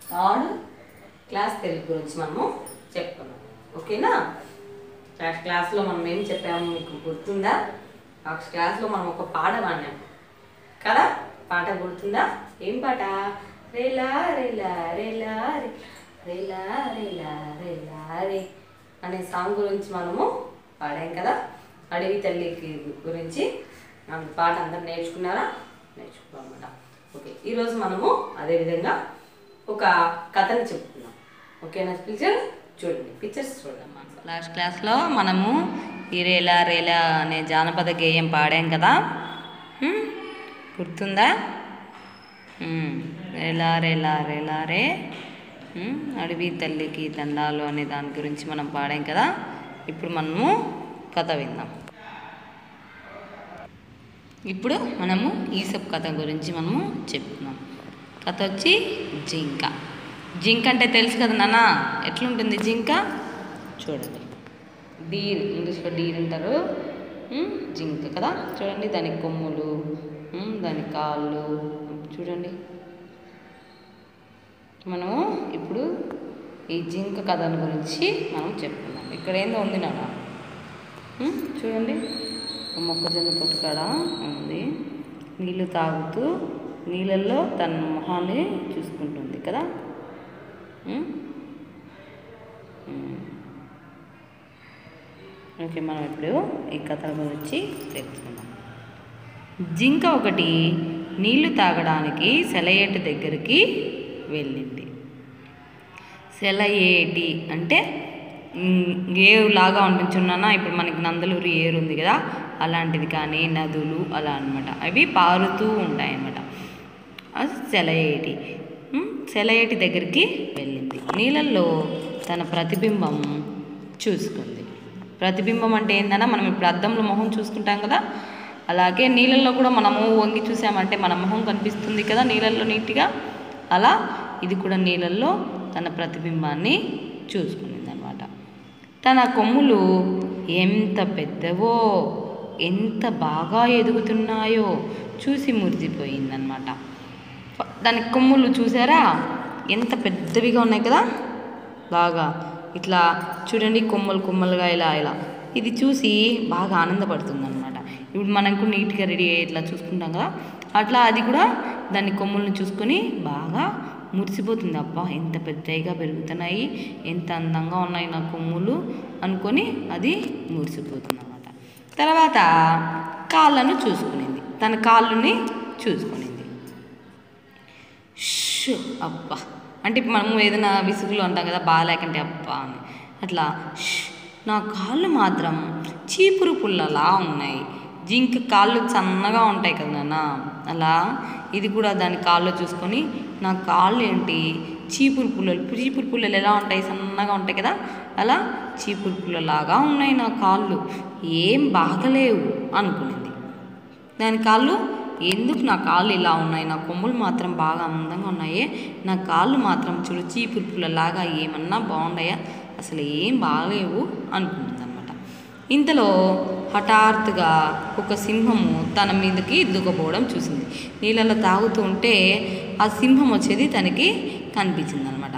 Third class Telugu గురించి మనము చెప్పుకున్నాం ఓకేనా లాస్ట్ క్లాస్లో మనం ఏం చెప్పాము మీకు గుర్తుందా లాస్ట్ క్లాస్లో మనం ఒక పాట పాడాం కదా పాట గుర్తుందా ఏం పాట రేలా రేలా రేలా రే రేలా రేలా రేలా రే అనే సాంగ్ గురించి మనము పాడాం కదా అడవి తల్లికి గురించి మన పాట అందరు నేర్చుకున్నారా నేర్చుకున్నామన్నమాట ఓకే ఈరోజు మనము అదేవిధంగా ఒక కథని చెప్పుకున్నాం ఓకేనా పిక్చర్ చూడండి పిక్చర్స్ చూడండి లాస్ట్ క్లాస్లో మనము ఈ రేలా రేలా అనే జానపద గేయం పాడాం కదా హ్మ్? గుర్తుందా హ్మ్. రేలా రేలా రేలా రే హ్మ్? అడవి తల్లికి దండాలు అనే దాని గురించి మనం పాడాం కదా ఇప్పుడు మనము కథ విందాం ఇప్పుడు మనము ఈసప్ కథ గురించి మనము చెప్పుకున్నాం కథ వచ్చి జింక జింక అంటే తెలుసు కదా నాన్న ఎట్లుంటుంది జింక చూడండి డీర్ ఇంగ్లీష్లో డీర్ అంటారు ఉమ్, జింక కదా చూడండి దాని కొమ్ములు ఉమ్, దాని కాళ్ళు చూడండి మనము ఇప్పుడు ఈ జింక కథను గురించి మనం చెప్పుకుందాం ఇక్కడ ఏందో ఉంది నాన్న ఉమ్, చూడండి ఒక మొక్కజొన్న పొట్టు కాడ ఉంది నీళ్ళు తాగుతూ నీళ్ళల్లో తన మొహాన్ని చూసుకుంటుంది కదా ఉమ్? ఉమ్. ఓకే మనం ఇప్పుడు ఈ కథల గురించి తెలుసుకుందాం జింక ఒకటి నీళ్లు తాగడానికి సెలయేటి దగ్గరికి వెళ్ళింది సెలయేటి అంటే మ్, ఏరు లాగా ఉంటుంది చూడన్నా ఇప్పుడు మనకి నందలూరు ఏరు ఉంది కదా అలాంటిది కానీ నదులు అలా అన్నమాట అవి పారుతూ ఉంటాయి అన్నమాట అది సెలయేటి మ్, సెలయేటి దగ్గరికి వెళ్ళింది నీళ్ళల్లో తన ప్రతిబింబం చూసుకుంది ప్రతిబింబం అంటే ఏంటన్నా మనం ఇప్పుడు అద్దంలో మొహం చూసుకుంటాం కదా అలాగే నీళ్ళల్లో కూడా మనము వంగి చూసామంటే మన మొహం కనిపిస్తుంది కదా నీళ్ళల్లో నీట్గా అలా ఇది కూడా నీళ్ళల్లో తన ప్రతిబింబాన్ని చూసుకునింది అనమాట తన కొమ్ములు ఎంత పెద్దవో ఎంత బాగా ఎదుగుతున్నాయో చూసి మురిసిపోయిందనమాట దాని కొమ్ములు చూసారా ఎంత పెద్దవిగా ఉన్నాయి కదా బాగా ఇట్లా చూడండి కొమ్మలు కొమ్మలుగా ఇలా ఇలా ఇది చూసి బాగా ఆనందపడుతుంది అనమాట ఇప్పుడు మనకు నీట్గా రెడీ అయ్యి ఇట్లా చూసుకుంటాం కదా అట్లా అది కూడా దాని కొమ్ములను చూసుకొని బాగా మురిసిపోతుంది అబ్బా ఎంత పెద్దగా పెరుగుతున్నాయి ఎంత అందంగా ఉన్నాయి నా కొమ్ములు అనుకొని అది మురిసిపోతుంది అనమాట తర్వాత కాళ్ళను చూసుకునింది తన కాళ్ళని చూసుకునింది ష్ అబ్బా అంటే ఇప్పుడు మనము ఏదైనా విసుగులో అంటాం కదా బాగాలేకంటే అబ్బా అని అట్లా ష్ నా కాళ్ళు మాత్రం చీపురు పుల్లలా ఉన్నాయి జింక కాళ్ళు సన్నగా ఉంటాయి కదా నాన్న అలా ఇది కూడా దాని కాళ్ళు చూసుకొని నా కాళ్ళు ఏంటి చీపురు పుల్లలు చీపురు పుల్లలు ఎలా ఉంటాయి సన్నగా ఉంటాయి కదా అలా చీపురు పుల్లలాగా ఉన్నాయి నా కాళ్ళు ఏం బాగలేవు అనుకునింది దాని కాళ్ళు ఎందుకు నా కాళ్ళు ఇలా ఉన్నాయి నా కొమ్ములు మాత్రం బాగా అందంగా ఉన్నాయి నా కాళ్ళు మాత్రం చూడు చీపురు పుల్లలాగా ఏమన్నా బాగున్నాయా అసలు ఏం బాగలేవు అనుకుంటుంది అనమాట ఇంతలో హఠాత్తుగా ఒక సింహము తన మీదకి దిగపోవడం చూసింది నీళ్ళలో తాగుతూ ఉంటే ఆ సింహం వచ్చేది తనకి కనిపించింది అనమాట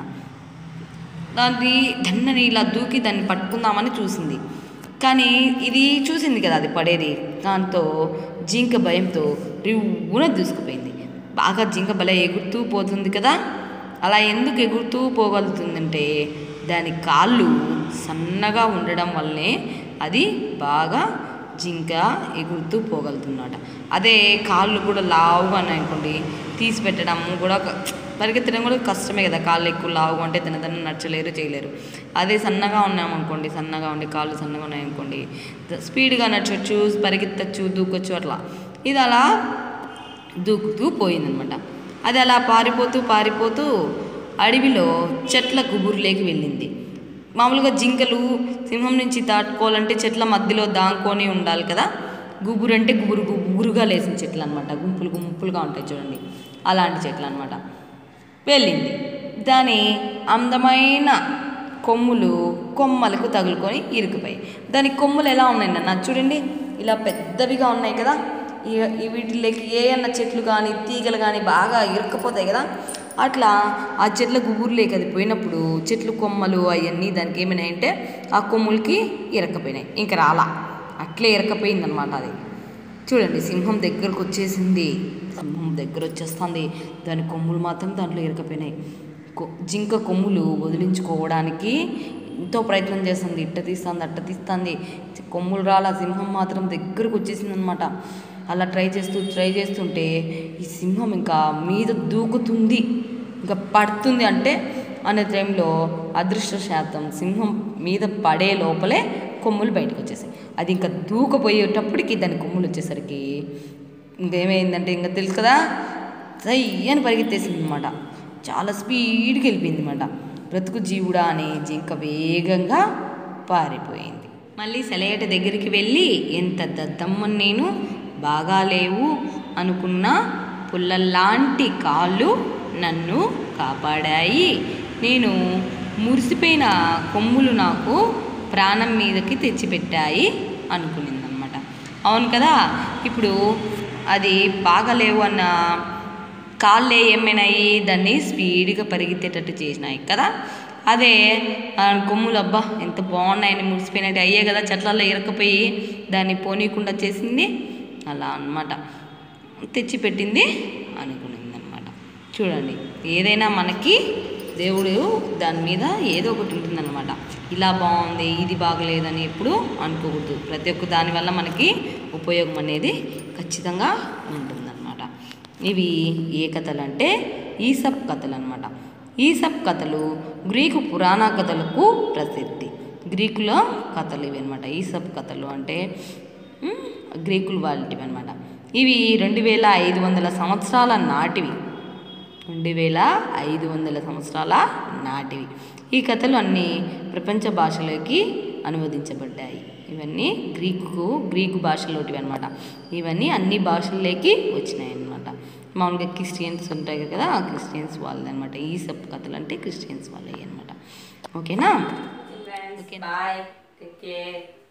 దాన్ని దన్నని ఇలా దూకి దాన్ని పట్టుకుందామని చూసింది కానీ ఇది చూసింది కదా అది పడేది దాంతో జింక భయంతో రివ్వున దూసుకుపోయింది బాగా జింక భలే ఎగురుతూ పోతుంది కదా అలా ఎందుకు ఎగురుతూ పోగలుగుతుందంటే దాని కాళ్ళు సన్నగా ఉండడం వల్లనే అది బాగా జింక ఎగురుతూ పోగలుగుతుందన్నమాట అదే కాళ్ళు కూడా లావుగా ఉన్నాయి అనుకోండి తీసి పెట్టడం కూడా క- పరిగెత్తడం కూడా కష్టమే కదా కాళ్ళు ఎక్కువ లావుగా ఉంటే తినదన్న నచ్చలేరు చేయలేరు అదే సన్నగా ఉన్నామనుకోండి సన్నగా ఉండి కాళ్ళు సన్నగా ఉన్నాయనుకోండి ద- స్పీడ్గా నడచవచ్చు పరిగెత్తచ్చు దూకొచ్చు అట్లా ఇది అలా దూకుతూ పోయిందనమాట అది అలా పారిపోతూ పారిపోతూ అడవిలో చెట్ల గుబురులేకి వెళ్ళింది మామూలుగా జింకలు సింహం నుంచి దాటుకోవాలంటే చెట్ల మధ్యలో దాంకొని ఉండాలి కదా గుబురు అంటే గుబురు గుబురుగా లేసిన చెట్లు అనమాట గుంపులు గుంపులుగా ఉంటాయి చూడండి అలాంటి చెట్లు అనమాట వెళ్ళింది దాని అందమైన కొమ్ములు కొమ్మలకు తగులుకొని ఇరుకుపోయి దాని కొమ్ములు ఎలా ఉన్నాయి నాన్న చూడండి ఇలా పెద్దవిగా ఉన్నాయి కదా ఈ ఈ వీటిలోకి ఏ అన్న చెట్లు కానీ తీగలు కానీ బాగా ఇరుక్కుపోతాయి కదా అట్లా ఆ చెట్ల గుబురులేక అది పోయినప్పుడు చెట్లు కొమ్మలు అవన్నీ దానికి ఏమైనాయంటే ఆ కొమ్ములకి ఇరక్కపోయినాయి ఇంకా రాలా అట్లే ఇరక్కపోయిందనమాట అది చూడండి సింహం దగ్గరకు వచ్చేసింది సింహం దగ్గర వచ్చేస్తుంది దాని కొమ్ములు మాత్రం దాంట్లో ఇరకపోయినాయి కొ- జింక కొమ్ములు వదిలించుకోవడానికి ఎంతో ప్రయత్నం చేస్తుంది ఇట్ట తీస్తుంది అట్ట తీస్తుంది కొమ్ములు రాల సింహం మాత్రం దగ్గరకు వచ్చేసింది అనమాట అలా ట్రై చేస్తూ ట్రై చేస్తుంటే ఈ సింహం ఇంకా మీద దూకుతుంది ఇంకా పడుతుంది అంటే అనే టైంలో అదృష్ట శాతం సింహం మీద పడే లోపలే కొమ్ములు బయటకు వచ్చేసాయి అది ఇంకా దూకపోయేటప్పటికి దాని కొమ్ములు వచ్చేసరికి ఇంకేమైందంటే ఇంకా తెలుసు కదా సై అని పరిగెత్తేసింది అనమాట చాలా స్పీడ్కి వెళ్ళిపోయింది అనమాట బ్రతుకు జీవుడా అనే జింక వేగంగా పారిపోయింది మళ్ళీ సెలయేట దగ్గరికి వెళ్ళి ఎంత దద్దమ్మని నేను బాగాలేవు అనుకున్న పుల్లల్లాంటి కాళ్ళు నన్ను కాపాడాయి నేను మురిసిపోయిన కొమ్ములు నాకు ప్రాణం మీదకి తెచ్చిపెట్టాయి అనుకునిందనమాట అవును కదా ఇప్పుడు అది బాగాలేవు అన్న కాళ్ళే ఏమైనాయి దాన్ని స్పీడ్గా పరిగెత్తేటట్టు చేసినాయి కదా అదే ఆ కొమ్ములు అబ్బా ఎంత బాగున్నాయని మురిసిపోయినట్టు అయ్యే కదా చెట్లలో ఇరకపోయి దాన్ని పోనీయకుండా చేసింది అలా అన్నమాట తెచ్చిపెట్టింది అనుకునింది అనమాట చూడండి ఏదైనా మనకి దేవుడు దాని మీద ఏదో ఒకటి ఉంటుందన్నమాట ఇలా బాగుంది ఇది బాగలేదని ఎప్పుడు అనుకోకూడదు ప్రతి ఒక్క దానివల్ల మనకి ఉపయోగం అనేది ఖచ్చితంగా ఉంటుందన్నమాట ఇవి ఏ కథలు అంటే ఈసప్ కథలు అనమాట ఈసప్ కథలు గ్రీకు పురాణ కథలకు ప్రసిద్ధి గ్రీకుల కథలు ఇవి అనమాట ఈసప్ కథలు అంటే ఉమ్, గ్రీకులు వాళ్ళటివి అనమాట ఇవి రెండు వేల ఐదు వందల సంవత్సరాల నాటివి రెండు వేల ఐదు వందల సంవత్సరాల నాటివి ఈ కథలు అన్నీ ప్రపంచ భాషలోకి అనువదించబడ్డాయి ఇవన్నీ గ్రీకు గ్రీకు భాషలోటివి అనమాట ఇవన్నీ అన్ని భాషల్లోకి వచ్చినాయి అనమాట మామూలుగా క్రిస్టియన్స్ ఉంటాయి కదా ఆ క్రిస్టియన్స్ వాళ్ళది అనమాట ఈ సబ్ కథలు అంటే క్రిస్టియన్స్ వాళ్ళవి అనమాట ఓకేనా Friends, bye. Take care.